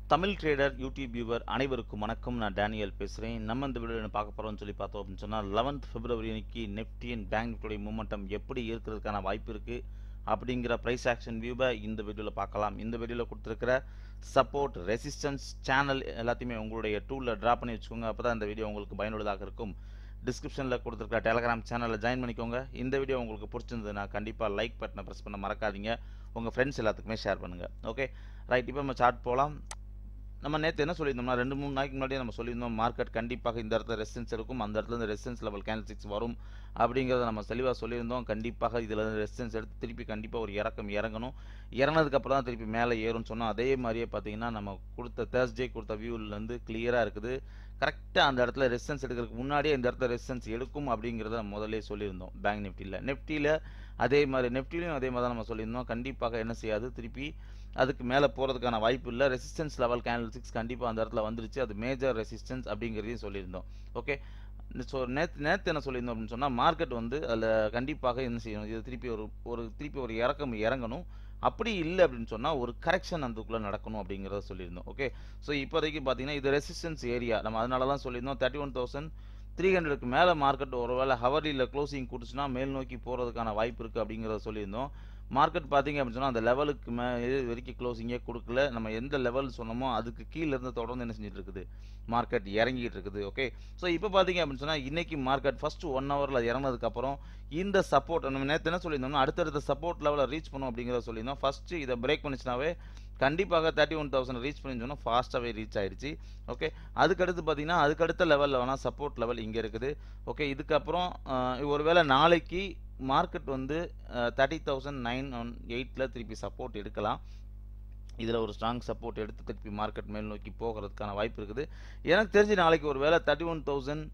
Tamil trader YouTube viewer அனைவருக்கும் வணக்கம் நான் டேனியல் பேசுகிறேன் நம்ம இந்த வீடியோ பார்க்க போகிறோம்னு சொல்லி பார்த்தோம் அப்படின்னு சொன்னால் லெவன்த் பிப்ரவரி அன்னைக்கு நிஃப்டி அண்ட் பேங்க் நிஃப்டியோட மூமெண்டம் எப்படி இருக்கிறதுக்கான வாய்ப்பு இருக்குது அப்படிங்கிற ப்ரைஸ் ஆக்ஷன் வியூவை இந்த வீடியோவில் பார்க்கலாம் இந்த வீடியோவில் கொடுத்துருக்கிற சப்போர்ட் ரெசிஸ்டன்ஸ் சேனல் எல்லாத்தையுமே உங்களுடைய டூலில் ட்ரா பண்ணி வச்சுக்கோங்க அப்போ தான் இந்த வீடியோ உங்களுக்கு பயனுள்ளதாக இருக்கும் டிஸ்கிரிப்ஷனில் கொடுத்துருக்க டெலகிராம் சேனலில் ஜாயின் பண்ணிக்கோங்க இந்த வீடியோ உங்களுக்கு பிடிச்சிருந்ததுன்னா கண்டிப்பாக லைக் பட்டனை ப்ரெஸ் பண்ண மறக்காதீங்க உங்கள் ஃப்ரெண்ட்ஸ் எல்லாத்துக்குமே ஷேர் பண்ணுங்கள் ஓகே ரைட் இப்போ நம்ம சார்ட் போகலாம் நம்ம நேற்று என்ன சொல்லியிருந்தோம்னா ரெண்டு மூணு நாளைக்கு முன்னாடியே நம்ம சொல்லியிருந்தோம் மார்க்கெட் கண்டிப்பாக இந்த இடத்துல ரெசிஸ்டன்ஸ் இருக்கும் அந்த இடத்துல இருந்து ரெசிஸ்டன்ஸ் லெவல் கேண்டில்ஸ்டிக்ஸ் வரும் அப்படிங்கிறத நம்ம தெளிவாக சொல்லியிருந்தோம் கண்டிப்பாக இதில் இருந்து ரெசிஸ்டன்ஸ் எடுத்து திருப்பி கண்டிப்பாக ஒரு இறக்கம் இறங்கணும் இறங்கினதுக்கப்புறம் தான் திருப்பி மேலே ஏறும்னு சொன்னோம் அதே மாதிரியே பார்த்தீங்கன்னா நம்ம கொடுத்த தேர்ஸ்டே கொடுத்த வியூலேருந்து கிளியராக இருக்குது கரெக்டாக அந்த இடத்துல ரெசிஸ்டன்ஸ் எடுக்கிறதுக்கு முன்னாடியே இந்த இடத்துல ரெசிஸ்டன்ஸ் எடுக்கும் அப்படிங்கிறத நம்ம முதல்ல சொல்லியிருந்தோம் பேங்க் நிஃப்டியில் நெஃப்டியில் அதே மாதிரி நெஃப்டிலையும் அதே மாதிரி தான் நம்ம சொல்லியிருந்தோம் கண்டிப்பாக என்ன செய்யாது திருப்பி அதுக்கு மேலே போகிறதுக்கான வாய்ப்பு இல்லை ரெசிஸ்டன்ஸ் லெவல் கேண்டில் சிக்ஸ் கண்டிப்பாக அந்த இடத்துல வந்துருச்சு அது மேஜர் ரெசிஸ்டன்ஸ் அப்படிங்கிறதையும் சொல்லியிருந்தோம் ஓகே ஸோ நேற்று நேற்று என்ன சொல்லியிருந்தோம் அப்படின்னு சொன்னால் மார்க்கெட் வந்து அதில் கண்டிப்பாக என்ன செய்யணும் இது திருப்பி ஒரு ஒரு திருப்பி ஒரு இறக்கம் இறங்கணும் அப்படி இல்லை அப்படின்னு சொன்னால் ஒரு கரெக்ஷன் அதுக்குள்ளே நடக்கணும் அப்படிங்கிறத சொல்லியிருந்தோம் ஓகே ஸோ இப்போதைக்கு பார்த்தீங்கன்னா இது ரெசிஸ்டன்ஸ் ஏரியா நம்ம அதனால தான் சொல்லியிருந்தோம் தேர்ட்டி ஒன் தௌசண்ட் த்ரீ ஹண்ட்ரடுக்கு மேலே மார்க்கெட் ஒருவேளை ஹவர்லியில் க்ளோசிங் கொடுத்துச்சுன்னா மேல் நோக்கி போகிறதுக்கான வாய்ப்பு இருக்குது அப்படிங்கிறத சொல்லியிருந்தோம் மார்க்கெட் பார்த்தீங்க அப்படின்னு சொன்னால் அந்த லெவலுக்கு மே இது வரைக்கும் க்ளோசிங்கே கொடுக்கல நம்ம எந்த லெவல் சொன்னோமோ அதுக்கு கீழே இருந்து தொடர்ந்து என்ன செஞ்சுட்டு இருக்குது மார்க்கெட் இறங்கிட்டு இருக்குது ஓகே ஸோ இப்போ பார்த்தீங்க அப்படின்னு சொன்னால் இன்றைக்கி மார்க்கெட் ஃபஸ்ட்டு ஒன் ஹவரில் இறங்கினதுக்கப்புறம் இந்த சப்போர்ட் நம்ம நேற்று என்ன சொல்லியிருந்தோம்னா அடுத்தடுத்த சப்போர்ட் லெவலில் ரீச் பண்ணும் அப்படிங்கிறத சொல்லியிருந்தோம் ஃபஸ்ட்டு இதை பிரேக் பண்ணிச்சுனாவே கண்டிப்பாக தேர்ட்டி ஒன் தௌசண்ட் ரீச் பண்ணி சொன்னால் ஃபாஸ்ட்டாகவே ரீச் ஆயிடுச்சு ஓகே அதுக்கடுத்து பார்த்தீங்கன்னா அதுக்கடுத்த லெவலில் வேணால் சப்போர்ட் லெவல் இங்கே இருக்குது ஓகே இதுக்கப்புறம் ஒருவேளை நாளைக்கு மார்க்கெட் வந்து தேர்ட்டி தௌசண்ட் நைன் ஒன் எயிட்டில் திருப்பி சப்போர்ட் எடுக்கலாம் இதில் ஒரு ஸ்ட்ராங் சப்போர்ட் எடுத்து திருப்பி மார்க்கெட் மேல் நோக்கி போகிறதுக்கான வாய்ப்பு இருக்குது எனக்கு தெரிஞ்சு நாளைக்கு ஒரு வேளை தேர்ட்டி ஒன் தௌசண்ட்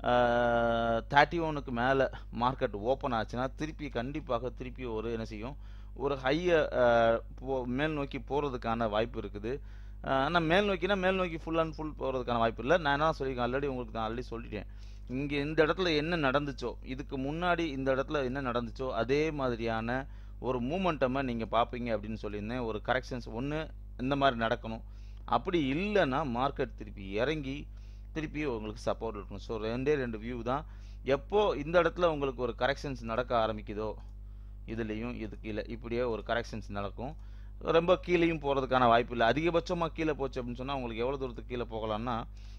தேர்ட்டி ஒனுக்கு மேலே மார்க்கெட் ஓப்பன் ஆச்சுன்னா திருப்பி கண்டிப்பாக திருப்பி ஒரு என்ன செய்யும் ஒரு ஹையை போ மேல் நோக்கி போகிறதுக்கான வாய்ப்பு இருக்குது ஆனால் மேல் நோக்கினா மேல் நோக்கி ஃபுல் அண்ட் ஃபுல் போகிறதுக்கான வாய்ப்பு இல்லை நான் என்ன சொல்லியிருக்கேன் ஆல்ரெடி உங்களுக்கு நான் ஆல்ரெடி சொல்லிட்டேன் இங்கே இந்த இடத்துல என்ன நடந்துச்சோ இதுக்கு முன்னாடி இந்த இடத்துல என்ன நடந்துச்சோ அதே மாதிரியான ஒரு மூமெண்ட்டமை நீங்கள் பார்ப்பீங்க அப்படின்னு சொல்லியிருந்தேன் ஒரு கரெக்ஷன்ஸ் ஒன்று இந்த மாதிரி நடக்கணும் அப்படி இல்லைன்னா மார்க்கெட் திருப்பி இறங்கி திருப்பி உங்களுக்கு சப்போர்ட் இருக்கும் ஸோ ரெண்டே ரெண்டு வியூ தான் எப்போ இந்த இடத்துல உங்களுக்கு ஒரு கரெக்ஷன்ஸ் நடக்க ஆரம்பிக்குதோ இதுலேயும் இது கீழே இப்படியே ஒரு கரெக்ஷன்ஸ் நடக்கும் ரொம்ப கீழேயும் போகிறதுக்கான வாய்ப்பு இல்லை அதிகபட்சமாக கீழே போச்சு அப்படின்னு சொன்னால் உங்களுக்கு எவ்வளோ தூரத்துக்கு கீழே போகலாம்னா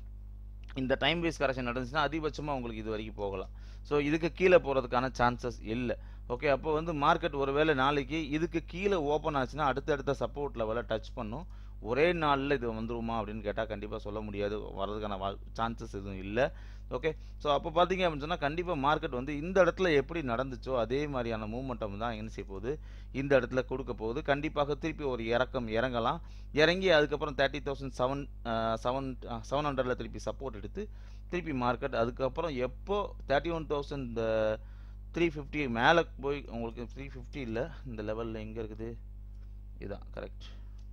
இந்த டைம் வேஸ் கரெக்ஷன் நடந்துச்சுன்னா அதிகபட்சமாக உங்களுக்கு இது வரைக்கும் போகலாம் ஸோ இதுக்கு கீழே போகிறதுக்கான சான்சஸ் இல்லை ஓகே அப்போ வந்து மார்க்கெட் ஒருவேளை நாளைக்கு இதுக்கு கீழே ஓப்பன் ஆச்சுன்னா அடுத்தடுத்த சப்போர்ட் லெவலில் டச் பண்ணும் ஒரே நாளில் இது வந்துருமா அப்படின்னு கேட்டால் கண்டிப்பாக சொல்ல முடியாது வர்றதுக்கான வா சான்சஸ் எதுவும் இல்லை ஓகே ஸோ அப்போ பார்த்தீங்க அப்படின்னு சொன்னால் கண்டிப்பாக மார்க்கெட் வந்து இந்த இடத்துல எப்படி நடந்துச்சோ அதே மாதிரியான மூமெண்டம் தான் என்ன செய்ய போகுது இந்த இடத்துல கொடுக்க போகுது கண்டிப்பாக திருப்பி ஒரு இறக்கம் இறங்கலாம் இறங்கி அதுக்கப்புறம் thirty thousand seven seven seven ஹண்ட்ரடில் திருப்பி சப்போர்ட் எடுத்து திருப்பி மார்க்கெட் அதுக்கப்புறம் எப்போ thirty one thousand three fifty மேலே போய் உங்களுக்கு த்ரீ ஃபிஃப்டி இல்லை இந்த லெவலில் எங்கே இருக்குது இதுதான் கரெக்ட்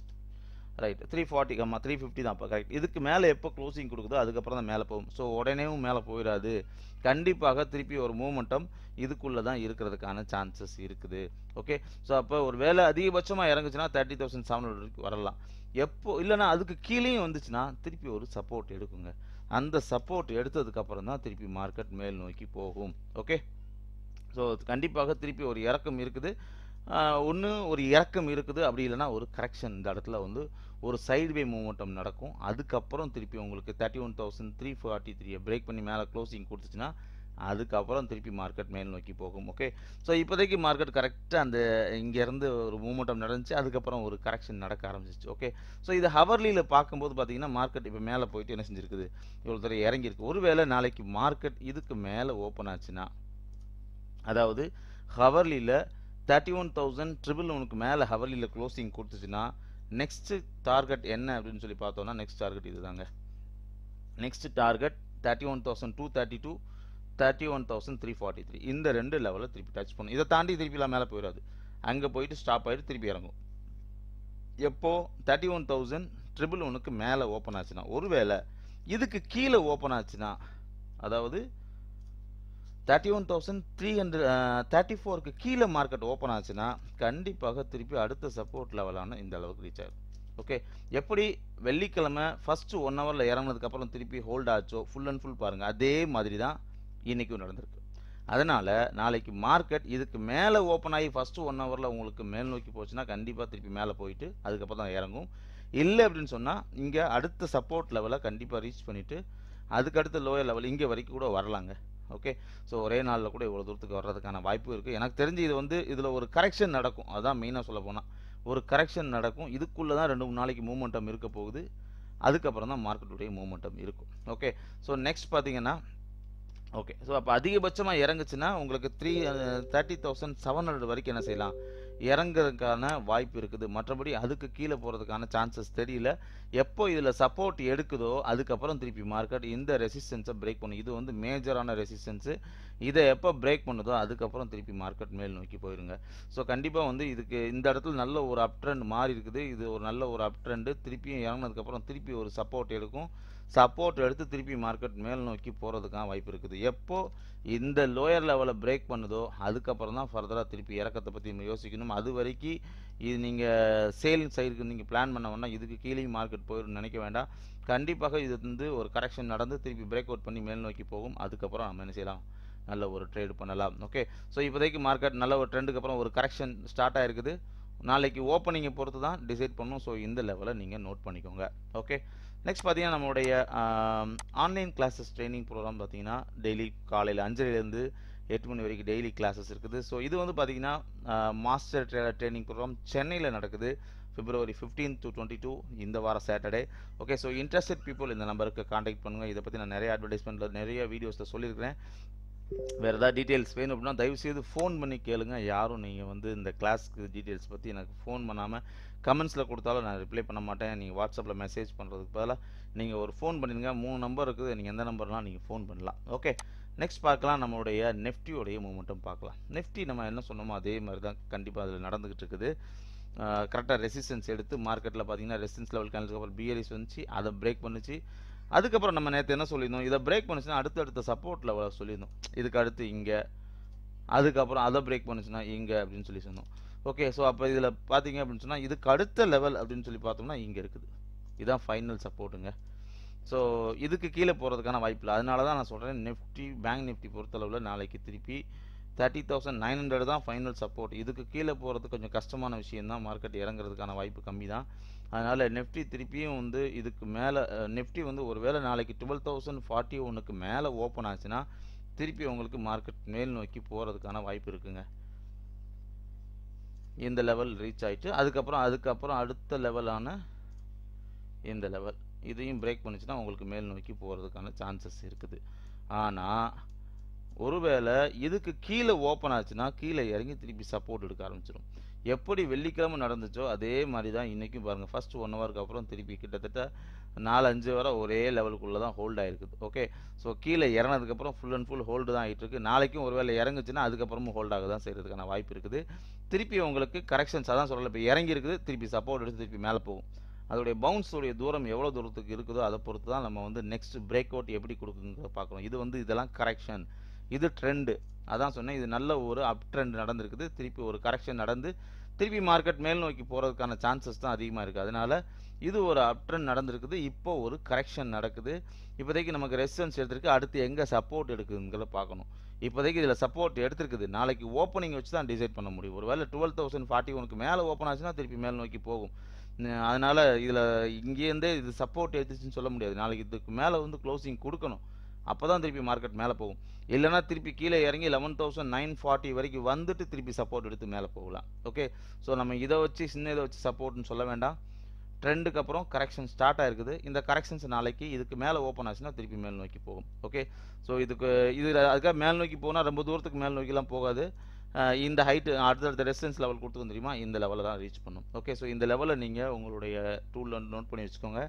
ரைட் த்ரீ ஃபார்ட்டி ஆமா த்ரீ ஃபிஃப்டி தான் இப்போ கரெக்ட் இதுக்கு மேலே எப்போ க்ளோசிங் கொடுக்குதோ அதுக்கப்புறம் தான் மேலே போகும் ஸோ உடனேவும் மேலே போயிடாது கண்டிப்பாக திருப்பி ஒரு மூமெண்டம் இதுக்குள்ளே தான் இருக்கிறதுக்கான சான்சஸ் இருக்குது ஓகே ஸோ அப்போ ஒரு வேலை அதிகபட்சமாக இறங்குச்சுன்னா தேர்ட்டி தௌசண்ட் செவன் ஹண்ட்ரட் வரலாம் எப்போ இல்லைனா அதுக்கு கீழேயும் வந்துச்சுன்னா திருப்பி ஒரு சப்போர்ட் எடுக்குங்க அந்த சப்போர்ட் எடுத்ததுக்கப்புறம் தான் திருப்பி மார்க்கெட் மேல் நோக்கி போகும் ஓகே ஸோ கண்டிப்பாக திருப்பி ஒரு இறக்கம் இருக்குது ஒன்று ஒரு இறக்கம் இருக்குது அப்படி இல்லைனா ஒரு கரெக்ஷன் இந்த இடத்துல வந்து ஒரு சைட்வே மூமெண்டம் நடக்கும் அதுக்கப்புறம் திருப்பி உங்களுக்கு thirty one thousand three forty த்ரீயை பிரேக் பண்ணி மேலே க்ளோசிங் கொடுத்துச்சுன்னா அதுக்கப்புறம் திருப்பி மார்க்கெட் மேல் நோக்கி போகும் ஓகே ஸோ இப்போதைக்கு மார்க்கெட் கரெக்டாக அந்த இங்கேருந்து ஒரு மூமெண்டம் நடந்துச்சு அதுக்கப்புறம் ஒரு கரெக்ஷன் நடக்க ஆரம்பிச்சிச்சு ஓகே ஸோ இது ஹவர்லியில் பார்க்கும்போது பார்த்தீங்கன்னா மார்க்கெட் இப்போ மேலே போயிட்டு என்ன செஞ்சுருக்குது இவ்வளோ தூரம் இறங்கியிருக்கு ஒருவேளை நாளைக்கு மார்க்கெட் இதுக்கு மேலே ஓப்பன் ஆச்சுன்னா அதாவது ஹவர்லியில் தேர்ட்டி ஒன் தௌசண்ட் ட்ரிபிள் ஒனுக்கு மேலே ஹவர்லியில் க்ளோசிங் கொடுத்துச்சுன்னா நெக்ஸ்ட்டு டார்கெட் என்ன அப்படின்னு சொல்லி பார்த்தோன்னா நெக்ஸ்ட் டார்கெட் இது தாங்க next target thirty one thousand two thirty two thirty one thousand three forty three இந்த ரெண்டு லெவலில் திருப்பி டச் பண்ணும் இதை தாண்டி திருப்பிலாம் மேலே போயிடாது அங்கே போயிட்டு ஸ்டாப் ஆகிட்டு திருப்பி இறங்கும் எப்போ தேர்ட்டி ஒன் தௌசண்ட் ட்ரிபிள் ஒனுக்கு மேலே ஓப்பன் ஆச்சுன்னா ஒருவேளை இதுக்கு கீழே ஓப்பன் ஆச்சுன்னா அதாவது thirty one thousand three hundred thirty ஃபோருக்கு கீழே மார்க்கெட் ஓப்பன் ஆச்சுன்னா கண்டிப்பாக திருப்பி அடுத்த சப்போர்ட் லெவலான இந்த அளவுக்கு ரீச் ஆகும் ஓகே எப்படி வெள்ளிக்கிழமை ஃபஸ்ட்டு ஒன் ஹவரில் இறங்குனதுக்கப்புறம் திருப்பி ஹோல்ட் ஆச்சோ ஃபுல் அண்ட் ஃபுல் பாருங்கள் அதே மாதிரி தான் இன்றைக்கும் நடந்திருக்கு அதனால் நாளைக்கு மார்க்கெட் இதுக்கு மேலே ஓப்பன் ஆகி ஃபஸ்ட்டு ஒன் ஹவரில் உங்களுக்கு மேல் நோக்கி போச்சுன்னா கண்டிப்பாக திருப்பி மேலே போயிட்டு அதுக்கப்புறம் தான் இறங்கும் இல்லை அப்படின்னு சொன்னால் இங்கே அடுத்த சப்போர்ட் லெவலை கண்டிப்பாக ரீச் பண்ணிவிட்டு அதுக்கடுத்த லோயர் லெவல் இங்கே வரைக்கும் கூட வரலாங்க ஓகே ஸோ ஒரே நாளில் கூட இவ்வளோ தூரத்துக்கு வர்றதுக்கான வாய்ப்பு இருக்குது எனக்கு தெரிஞ்சு இது வந்து இதில் ஒரு கரெக்ஷன் நடக்கும் அதுதான் மெயினாக சொல்ல போனால் ஒரு கரெக்ஷன் நடக்கும் இதுக்குள்ளே தான் ரெண்டு மூணு நாளைக்கு மூமெண்டம் இருக்க போகுது அதுக்கப்புறம் தான் மார்க்கெட்டுடைய மூமெண்டம் இருக்கும் ஓகே ஸோ நெக்ஸ்ட் பார்த்தீங்கன்னா ஓகே ஸோ அப்போ அதிகபட்சமாக இறங்குச்சுன்னா உங்களுக்கு three thirty thousand seven hundred வரைக்கும் என்ன செய்யலாம் இறங்குறதுக்கான வாய்ப்பு இருக்குது மற்றபடி அதுக்கு கீழே போகிறதுக்கான சான்சஸ் தெரியல எப்போ இதில் சப்போர்ட் எடுக்குதோ அதுக்கப்புறம் திருப்பி மார்க்கெட் இந்த ரெசிஸ்டன்ஸை பிரேக் பண்ணும் இது வந்து மேஜரான ரெசிஸ்டன்ஸு இதை எப்போ பிரேக் பண்ணுதோ அதுக்கப்புறம் திருப்பி மார்க்கெட் மேல் நோக்கி போயிருங்க ஸோ கண்டிப்பாக வந்து இதுக்கு இந்த இடத்துல நல்ல ஒரு அப் ட்ரெண்ட் மாறி இருக்குது இது ஒரு நல்ல ஒரு அப் ட்ரெண்டு திருப்பியும் இறங்கினதுக்கப்புறம் திருப்பி ஒரு சப்போர்ட் எடுக்கும் சப்போர்ட் எடுத்து திருப்பி மார்க்கெட் மேல் நோக்கி போகிறதுக்கான வாய்ப்பு இருக்குது எப்போ இந்த லோயர் லெவலை பிரேக் பண்ணுதோ அதுக்கப்புறம் தான் ஃபர்தராக திருப்பி இறக்கத்தை பற்றி நம்ம யோசிக்கணும் அது வரைக்கும் இது நீங்கள் சேல் சைடுக்கு நீங்கள் பிளான் பண்ண இதுக்கு கீழே மார்க்கெட் போயிடும் நினைக்க வேண்டாம் கண்டிப்பாக இது வந்து ஒரு கரெக்ஷன் நடந்து திருப்பி பிரேக் அவுட் பண்ணி மேல் நோக்கி போகும் அதுக்கப்புறம் நம்ம என்ன செய்யலாம் நல்ல ஒரு ட்ரேட் பண்ணலாம் ஓகே ஸோ இப்போதைக்கு மார்க்கெட் நல்ல ஒரு ட்ரெண்டுக்கு அப்புறம் ஒரு கரெக்ஷன் ஸ்டார்ட் ஆகிருக்குது நாளைக்கு ஓப்பனிங்கை பொறுத்து தான் டிசைட் பண்ணும் ஸோ இந்த லெவலை நீங்கள் நோட் பண்ணிக்கோங்க ஓகே நெக்ஸ்ட் பார்த்தீங்கன்னா நம்மளுடைய ஆன்லைன் கிளாஸஸ் ட்ரைனிங் ப்ரோக்ராம் பார்த்தீங்கன்னா டெய்லி காலையில் அஞ்சரைலேருந்து எட்டு மணி வரைக்கும் டெய்லி கிளாஸஸ் இருக்குது ஸோ இது வந்து பார்த்தீங்கன்னா மாஸ்டர் ட்ரேடர் ட்ரைனிங் ப்ரோக்ராம் சென்னையில் நடக்குது February fifteen to twenty two இந்த வாரம் Saturday okay so interested people இந்த நம்பருக்கு காண்டாக்ட் பண்ணுங்கள் இதை பற்றி நான் நிறைய அட்வர்டைஸ்மெண்ட்டில் நிறைய வீடியோஸில் சொல்லியிருக்கிறேன் வேறு ஏதாவது டீட்டெயில்ஸ் வேணும் அப்படின்னா தயவுசெய்து ஃபோன் பண்ணி கேளுங்க யாரும் நீங்கள் வந்து இந்த கிளாஸ்க்கு டீட்டெயில்ஸ் பற்றி எனக்கு ஃபோன் பண்ணாமல் கமெண்ட்ஸில் கொடுத்தாலும் நான் ரிப்ளை பண்ண மாட்டேன் நீங்கள் வாட்ஸ்அப்பில் மெசேஜ் பண்ணுறதுக்கு பதிலாக நீங்கள் ஒரு ஃபோன் பண்ணிடுங்க மூணு நம்பர் இருக்குது நீங்கள் எந்த நம்பர்லாம் நீங்கள் ஃபோன் பண்ணலாம் ஓகே நெக்ஸ்ட் பார்க்கலாம் நம்மளுடைய நெஃப்டியோடைய மூமெண்ட்டும் பார்க்கலாம் நெஃப்டி நம்ம என்ன சொன்னோமோ அதே மாதிரி தான் கண்டிப்பாக அதில் நடந்துக்கிட்டு இருக்குது கரெக்டாக ரெசிஸ்டன்ஸ் எடுத்து மார்க்கெட்டில் பார்த்தீங்கன்னா ரெசிஸ்டன்ஸ் லெவல் கேன்சலுக்கு அப்புறம் பிஆர்எஸ் வந்துச்சு அதை பிரேக் பண்ணிச்சு அதுக்கப்புறம் நம்ம நேற்று என்ன சொல்லியிருந்தோம் இதை பிரேக் பண்ணுச்சுன்னா அடுத்தடுத்த சப்போர்ட் லெவலில் சொல்லியிருந்தோம் இதுக்கு அடுத்து இங்கே அதுக்கப்புறம் அதை பிரேக் பண்ணுச்சுன்னா இங்கே அப்படின்னு சொல்லி சொன்னோம் ஓகே ஸோ அப்போ இதில் பார்த்தீங்க அப்படின்னு சொன்னால் இதுக்கு அடுத்த லெவல் அப்படின்னு சொல்லி பார்த்தோம்னா இங்கே இருக்குது இதுதான் ஃபைனல் சப்போர்ட்டுங்க ஸோ இதுக்கு கீழே போகிறதுக்கான வாய்ப்பு இல்லை அதனால தான் நான் சொல்கிறேன் நிஃப்டி பேங்க் நிஃப்டி பொறுத்தளவில் நாளைக்கு திருப்பி தேர்ட்டி தௌசண்ட் நைன் ஹண்ட்ரட் தான் ஃபைனல் சப்போர்ட் இதுக்கு கீழே போகிறது கொஞ்சம் கஷ்டமான விஷயம் தான் மார்க்கெட் இறங்குறதுக்கான வாய்ப்பு கம்மி தான் அதனால் நெஃப்டி திருப்பியும் வந்து இதுக்கு மேலே நெஃப்டி வந்து ஒரு வேளை நாளைக்கு டுவெல் தௌசண்ட் ஃபார்ட்டி ஒன்றுக்கு மேலே ஓப்பன் ஆச்சுன்னா திருப்பி உங்களுக்கு மார்க்கெட் மேல் நோக்கி போகிறதுக்கான வாய்ப்பு இருக்குங்க இந்த லெவல் ரீச் ஆகிட்டு அதுக்கப்புறம் அதுக்கப்புறம் அடுத்த லெவலான இந்த லெவல் இதையும் பிரேக் பண்ணிச்சுன்னா உங்களுக்கு மேல் நோக்கி போகிறதுக்கான சான்சஸ் இருக்குது ஆனால் ஒருவேளை இதுக்கு கீழே ஓப்பன் ஆச்சுன்னா கீழே இறங்கி திருப்பி சப்போர்ட் எடுக்க ஆரம்பிச்சிடும் எப்படி வெள்ளிக்கிழமை நடந்துச்சோ அதே மாதிரி தான் இன்றைக்கும் பாருங்கள் ஃபஸ்ட் ஒன் ஹவருக்கு அப்புறம் திருப்பி கிட்டத்தட்ட நாலு அஞ்சு வரை ஒரே லெவலுக்குள்ளே தான் ஹோல்ட் ஆகிருக்குது ஓகே ஸோ கீழே இறங்கினதுக்கப்புறம் ஃபுல் அண்ட் ஃபுல் ஹோல்டு தான் ஆகிட்டு இருக்கு நாளைக்கும் ஒரு வேளை இறங்குச்சுன்னா அதுக்கப்புறமும் ஹோல்ட் ஆக தான் செய்கிறதுக்கான வாய்ப்பு இருக்குது திருப்பி உங்களுக்கு கரெக்ஷன்ஸ் அதான் சொல்லலை இப்போ இறங்கி இருக்குது திருப்பி சப்போர்ட் எடுத்து திருப்பி மேலே போகும் அதோடைய பவுன்ஸோடைய தூரம் எவ்வளோ தூரத்துக்கு இருக்குதோ அதை பொறுத்து தான் நம்ம வந்து நெக்ஸ்ட் பிரேக் அவுட் எப்படி கொடுக்குங்கிறத பார்க்கணும் இது வந்து இதெல்லாம் கரெக்ஷன் இது ட்ரெண்டு அதான் சொன்னேன் இது நல்ல ஒரு அப் ட்ரெண்ட் நடந்திருக்குது திருப்பி ஒரு கரெக்ஷன் நடந்து திருப்பி மார்க்கெட் மேல் நோக்கி போகிறதுக்கான சான்சஸ் தான் அதிகமாக இருக்குது அதனால் இது ஒரு அப் ட்ரெண்ட் நடந்திருக்குது இப்போ ஒரு கரெக்ஷன் நடக்குது இப்போதைக்கு நமக்கு ரெசிஸ்டன்ஸ் எடுத்திருக்கு அடுத்து எங்கே சப்போர்ட் எடுக்குதுங்கிறத பார்க்கணும் இப்போதைக்கு இதில் சப்போர்ட் எடுத்திருக்குது நாளைக்கு ஓப்பனிங் வச்சு தான் டிசைட் பண்ண முடியும் ஒரு வேளை டுவெல் தௌசண்ட் ஃபார்ட்டி ஒனுக்கு மேலே ஓப்பன் ஆச்சுன்னா திருப்பி மேல் நோக்கி போகும் அதனால் இதில் இங்கேருந்தே இது சப்போர்ட் எடுத்துச்சுன்னு சொல்ல முடியாது நாளைக்கு இதுக்கு மேலே வந்து க்ளோசிங் கொடுக்கணும் அப்போ தான் திருப்பி மார்க்கெட் மேலே போகும் இல்லைனா திருப்பி கீழே இறங்கி லெவன் தௌசண்ட் நைன் ஃபார்ட்டி வரைக்கும் வந்துட்டு திருப்பி சப்போர்ட் எடுத்து மேலே போகலாம் ஓகே ஸோ நம்ம இதை வச்சு சின்ன இதை வச்சு சப்போர்ட்னு சொல்ல வேண்டாம் ட்ரெண்டுக்கு அப்புறம் கரெக்ஷன் ஸ்டார்ட் ஆயிருக்குது இந்த கரெக்ஷன்ஸ் நாளைக்கு இதுக்கு மேலே ஓப்பன் ஆச்சுன்னா திருப்பி மேல் நோக்கி போகும் ஓகே ஸோ இதுக்கு இது அதுக்காக மேல் நோக்கி போனால் ரொம்ப தூரத்துக்கு மேல் நோக்கிலாம் போகாது இந்த ஹைட்டு அடுத்தடுத்த ரெசிடன்ஸ் லெவல் கொடுத்துருக்கோம் தெரியுமா இந்த லெவலில் தான் ரீச் பண்ணும் ஓகே ஸோ இந்த லெவலில் நீங்கள் உங்களுடைய டூலில் நோட் பண்ணி வச்சுக்கோங்க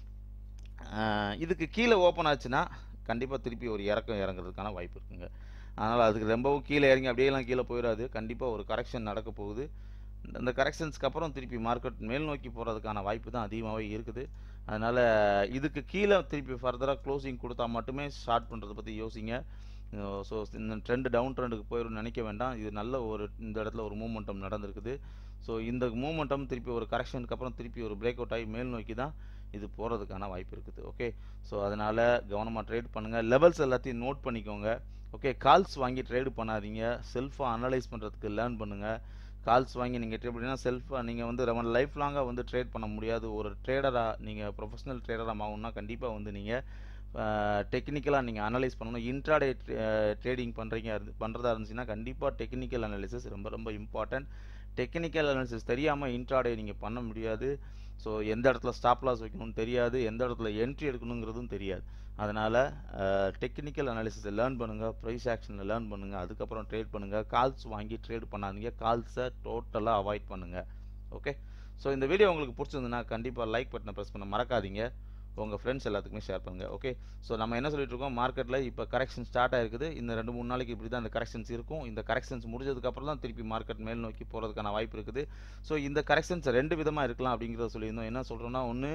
இதுக்கு கீழே ஓப்பன் ஆச்சுன்னா கண்டிப்பாக திருப்பி ஒரு இறக்கம் இறங்குறதுக்கான வாய்ப்பு இருக்குங்க அதனால் அதுக்கு ரொம்பவும் கீழே இறங்கி அப்படியேலாம் கீழே போயிடாது கண்டிப்பாக ஒரு கரெக்ஷன் நடக்க போகுது இந்த கரெக்ஷன்ஸ்க்கு அப்புறம் திருப்பி மார்க்கெட் மேல் நோக்கி போகிறதுக்கான வாய்ப்பு தான் அதிகமாகவே இருக்குது அதனால் இதுக்கு கீழே திருப்பி ஃபர்தராக க்ளோசிங் கொடுத்தா மட்டுமே ஸ்டார்ட் பண்ணுறதை பற்றி யோசிங்க ஸோ இந்த ட்ரெண்டு டவுன் ட்ரெண்டுக்கு போயிடும் நினைக்க வேண்டாம் இது நல்ல ஒரு இந்த இடத்துல ஒரு மூமெண்டம் நடந்திருக்குது ஸோ இந்த மூமெண்டம் திருப்பி ஒரு கரெக்ஷனுக்கு அப்புறம் திருப்பி ஒரு பிரேக் அவுட் ஆகி மேல் நோக்கி தான் இது போகிறதுக்கான வாய்ப்பு இருக்குது ஓகே ஸோ அதனால் கவனமாக ட்ரேட் பண்ணுங்கள் லெவல்ஸ் எல்லாத்தையும் நோட் பண்ணிக்கோங்க ஓகே கால்ஸ் வாங்கி ட்ரேடு பண்ணாதீங்க செல்ஃபாக அனலைஸ் பண்ணுறதுக்கு லேர்ன் பண்ணுங்கள் கால்ஸ் வாங்கி நீங்கள் ட்ரேட் பண்ணிங்கன்னா செல்ஃபாக நீங்கள் வந்து ரொம்ப லைஃப் லாங்காக வந்து ட்ரேட் பண்ண முடியாது ஒரு ட்ரேடராக நீங்கள் ப்ரொஃபஷனல் ட்ரேடராக ஆகணும்னா கண்டிப்பாக வந்து நீங்கள் டெக்னிக்கலாக நீங்கள் அனலைஸ் பண்ணணும் இன்ட்ராடே ட்ரேடிங் பண்ணுறீங்க பண்ணுறதா இருந்துச்சுன்னா கண்டிப்பாக டெக்னிக்கல் அனாலிசிஸ் ரொம்ப ரொம்ப இம்பார்ட்டன்ட் டெக்னிக்கல் அனாலிசிஸ் தெரியாமல் இன்ட்ராடே நீங்கள் பண்ண முடியாது ஸோ எந்த இடத்துல ஸ்டாப் லாஸ் வைக்கணும்னு தெரியாது எந்த இடத்துல என்ட்ரி எடுக்கணுங்கிறதும் தெரியாது அதனால் டெக்னிக்கல் அனாலிசிஸை லேர்ன் பண்ணுங்கள் ப்ரைஸ் ஆக்ஷனை லேர்ன் பண்ணுங்கள் அதுக்கப்புறம் ட்ரேட் பண்ணுங்கள் கால்ஸ் வாங்கி ட்ரேட் பண்ணாதீங்க கால்ஸை டோட்டலாக அவாய்ட் பண்ணுங்கள் ஓகே ஸோ இந்த வீடியோ உங்களுக்கு பிடிச்சிருந்துன்னா கண்டிப்பாக லைக் பட்டனை ப்ரெஸ் பண்ண மறக்காதீங்க உங்கள் ஃப்ரெண்ட்ஸ் எல்லாத்துக்குமே ஷேர் பண்ணுங்கள் ஓகே ஸோ நம்ம என்ன சொல்லிட்டு இருக்கோம் மார்க்கெட்டில் இப்போ கரெக்ஷன் ஸ்டார்ட் ஆயிருக்குது இந்த ரெண்டு மூணு நாளைக்கு இப்படி தான் இந்த கரெக்ஷன்ஸ் இருக்கும் இந்த கரெக்ஷன்ஸ் முடிஞ்சதுக்கப்புறம் தான் திருப்பி மார்க்கெட் மேல் நோக்கி போகிறதுக்கான வாய்ப்பு இருக்குது ஸோ இந்த கரெக்ஷன்ஸ் ரெண்டு விதமாக இருக்கலாம் அப்படிங்கிறத சொல்லியிருந்தோம் என்ன சொல்கிறோன்னா ஒன்று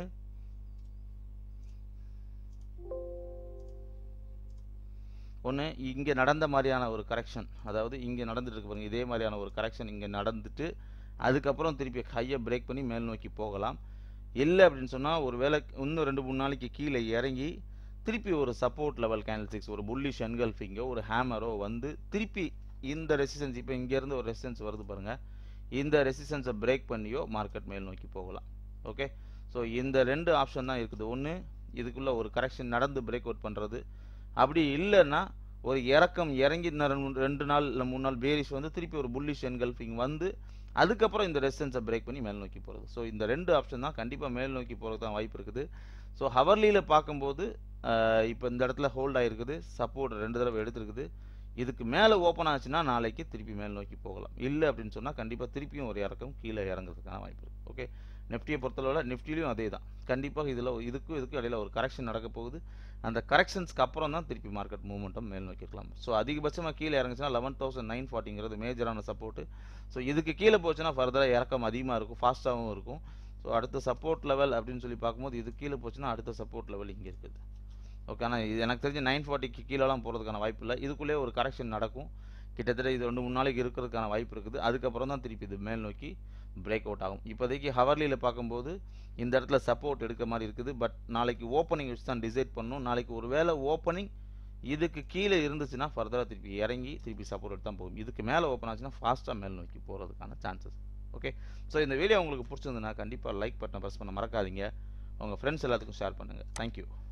ஒன்று இங்கே நடந்த மாதிரியான ஒரு கரெக்ஷன் அதாவது இங்கே நடந்துட்டு இருக்கு பாருங்க இதே மாதிரியான ஒரு கரெக்ஷன் இங்கே நடந்துட்டு அதுக்கப்புறம் திருப்பி ஹையை பிரேக் பண்ணி மேல் நோக்கி போகலாம் இல்லை அப்படின்னு சொன்னால் ஒரு வேளை இன்னும் ரெண்டு மூணு நாளைக்கு கீழே இறங்கி திருப்பி ஒரு சப்போர்ட் லெவல் கேண்டில்ஸ்டிக்ஸ் ஒரு புல்லிஷ் என்கல்ஃபிங்கோ ஒரு ஹேமரோ வந்து திருப்பி இந்த ரெசிஸ்டன்ஸ் இப்போ இங்கேருந்து ஒரு ரெசிஸ்டன்ஸ் வருது பாருங்கள் இந்த ரெசிஸ்டன்ஸை பிரேக் பண்ணியோ மார்க்கெட் மேல் நோக்கி போகலாம் ஓகே ஸோ இந்த ரெண்டு ஆப்ஷன் தான் இருக்குது ஒன்று இதுக்குள்ளே ஒரு கரெக்ஷன் நடந்து பிரேக் அவுட் பண்ணுறது அப்படி இல்லைன்னா ஒரு இறக்கம் இறங்கி ரெண்டு நாள் இல்லை மூணு நாள் பேரிஷ் வந்து திருப்பி ஒரு புல்லிஷ் என்கல்ஃபிங் வந்து அதுக்கப்புறம் இந்த ரெசிஸ்டன்ஸை பிரேக் பண்ணி மேல் நோக்கி போகிறது ஸோ இந்த ரெண்டு ஆப்ஷன் தான் கண்டிப்பாக மேல் நோக்கி போகிறது தான் வாய்ப்பு இருக்குது ஸோ ஹவர்லியில் பார்க்கும்போது இப்போ இந்த இடத்துல ஹோல்ட் ஆகிருக்குது சப்போர்ட் ரெண்டு தடவை எடுத்துருக்குது இதுக்கு மேலே ஓப்பன் ஆச்சுன்னா நாளைக்கு திருப்பி மேல் நோக்கி போகலாம் இல்லை அப்படின்னு சொன்னால் கண்டிப்பாக திருப்பியும் ஒரு இறக்கம் கீழே இறங்குறதுக்கான வாய்ப்பு இருக்குது ஓகே நிஃப்டியை பொறுத்தளவில் நிஃப்டிலையும் அதே தான் கண்டிப்பாக இதில் இதுக்கும் இதுக்கும் இடையில ஒரு கரெக்ஷன் நடக்க போகுது அந்த கரெக்ஷன்ஸ்க்கு அப்புறம் தான் திருப்பி மார்க்கெட் மூவ்மெண்ட்டும் மேல் நோக்கிக்கலாம் ஸோ அதிகபட்சமாக கீழே இறங்குச்சுன்னா லெவன் தௌசண்ட் நைன் ஃபார்ட்டிங்கிறது மேஜரான சப்போர்ட்டு ஸோ இதுக்கு கீழே போச்சுன்னா ஃபர்தராக இறக்கம் அதிகமாக இருக்கும் ஃபாஸ்ட்டாகவும் இருக்கும் ஸோ அடுத்த சப்போர்ட் லெவல் அப்படின்னு சொல்லி பார்க்கும்போது இது கீழே போச்சுன்னா அடுத்த சப்போர்ட் லெவல் இங்கே இருக்குது ஓகே ஆனால் இது எனக்கு தெரிஞ்சு நைன் ஃபார்ட்டிக்கு கீழெலாம் போகிறதுக்கான வாய்ப்பு இல்லை இதுக்குள்ளே ஒரு கரெக்ஷன் நடக்கும் கிட்டத்தட்ட இது ரெண்டு மூணு நாளைக்கு இருக்கிறதுக்கான வாய்ப்பு இருக்குது அதுக்கப்புறம் தான் திருப்பி இது மேல் நோக்கி பிரேக் அவுட் ஆகும் இப்போதைக்கு ஹவர்லியில் பார்க்கும்போது இந்த இடத்துல சப்போர்ட் எடுக்க மாதிரி இருக்குது பட் நாளைக்கு ஓப்பனிங் வச்சு தான் டிசைட் பண்ணணும் நாளைக்கு ஒரு வேளை ஓப்பனிங் இதுக்கு கீழே இருந்துச்சுன்னா ஃபர்தராக திருப்பி இறங்கி திருப்பி சப்போர்ட் எடுத்து தான் போகும் இதுக்கு மேலே ஓப்பன் ஆச்சுன்னா ஃபாஸ்ட்டாக மேல் நோக்கி போகிறதுக்கான சான்சஸ் ஓகே ஸோ இந்த வீடியோ உங்களுக்கு பிடிச்சிருந்துன்னா கண்டிப்பாக லைக் பட்டன் ப்ரெஸ் பண்ண மறக்காதீங்க உங்கள் ஃப்ரெண்ட்ஸ் எல்லாத்துக்கும் ஷேர் பண்ணுங்கள் தேங்க்யூ